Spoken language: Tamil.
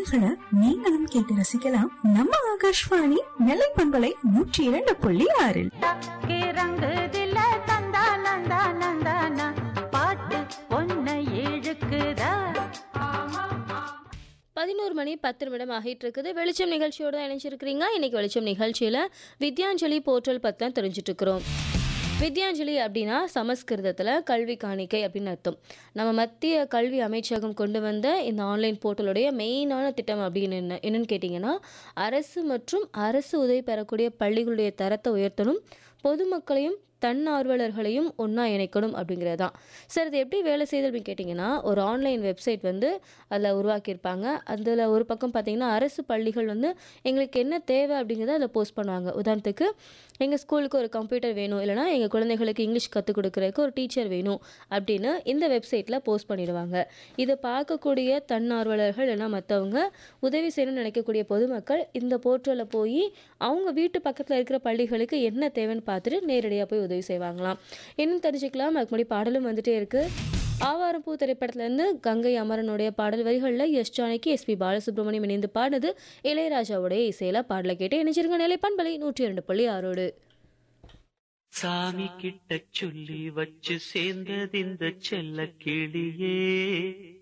பாடல்களை நீங்களும் கேட்டு ரசிக்கலாம் நம்ம ஆகாஷ்வாணி நெல்லை பண்பலை நூற்றி இரண்டு புள்ளி ஆறில் தக்கே ரங்குதில்ல தந்தா நந்தா நந்தானா பாட்டு பொன்னை இழுக்குதா பதினோரு மணி பத்து நிமிடம் ஆகிட்டு இருக்குது வெளிச்சம் நிகழ்ச்சியோட தான் இணைஞ்சிருக்கிறீங்க இன்னைக்கு வெளிச்சம் நிகழ்ச்சியில் வித்யாஞ்சலி போர்ட்டல் பற்றி தான் தெரிஞ்சுட்டு இருக்கிறோம் வித்யாஞ்சலி அப்படின்னா சமஸ்கிருதத்தில் கல்வி காணிக்கை அப்படின்னு அர்த்தம் நம்ம மத்திய கல்வி அமைச்சகம் கொண்டு வந்த இந்த ஆன்லைன் போர்ட்டலுடைய மெயினான திட்டம் அப்படின்னு என்ன என்னன்னு கேட்டிங்கன்னா அரசு மற்றும் அரசு உதவி பெறக்கூடிய பள்ளிகளுடைய தரத்தை உயர்த்தணும் பொதுமக்களையும் தன்னார்வலர்களையும் ஒன்றா இணைக்கணும் அப்படிங்கிறது தான் சார் இது எப்படி வேலை செய்யுது அப்படின்னு கேட்டிங்கன்னா ஒரு ஆன்லைன் வெப்சைட் வந்து அதில் உருவாக்கியிருப்பாங்க அதில் ஒரு பக்கம் பார்த்தீங்கன்னா அரசு பள்ளிகள் வந்து எங்களுக்கு என்ன தேவை அப்படிங்கிறத அதில் போஸ்ட் பண்ணுவாங்க உதாரணத்துக்கு எங்கள் ஸ்கூலுக்கு ஒரு கம்ப்யூட்டர் வேணும் இல்லைனா எங்கள் குழந்தைகளுக்கு இங்கிலீஷ் கற்றுக் கொடுக்குறதுக்கு ஒரு டீச்சர் வேணும் அப்படின்னு இந்த வெப்சைட்டில் போஸ்ட் பண்ணிடுவாங்க இதை பார்க்கக்கூடிய தன்னார்வலர்கள் இல்லைனா மற்றவங்க உதவி செய்யணும்னு நினைக்கக்கூடிய பொதுமக்கள் இந்த போர்ட்டலில் போய் அவங்க வீட்டு பக்கத்தில் இருக்கிற பள்ளிகளுக்கு என்ன தேவைன்னு பார்த்துட்டு நேரடியாக போய் உதவி செய்வாங்களாம் என்னன்னு தெரிஞ்சுக்கலாம் அதுக்கு முன்னாடி பாடலும் வந்துட்டே இருக்கு ஆவாரம்பூ திரைப்படத்துலேருந்து கங்கை அமரனுடைய பாடல் வரிகளில் எஸ் ஜானகி எஸ்பி பாலசுப்ரமணியம் இணைந்து பாடினது இளையராஜாவுடைய இசையில பாடலை கேட்டு இணைச்சிருங்க நிலை பண்பலை நூற்றி இரண்டு புள்ளி ஆறோடு சாமி கிட்ட சொல்லி வச்சு சேர்ந்தது இந்த செல்ல கிளியே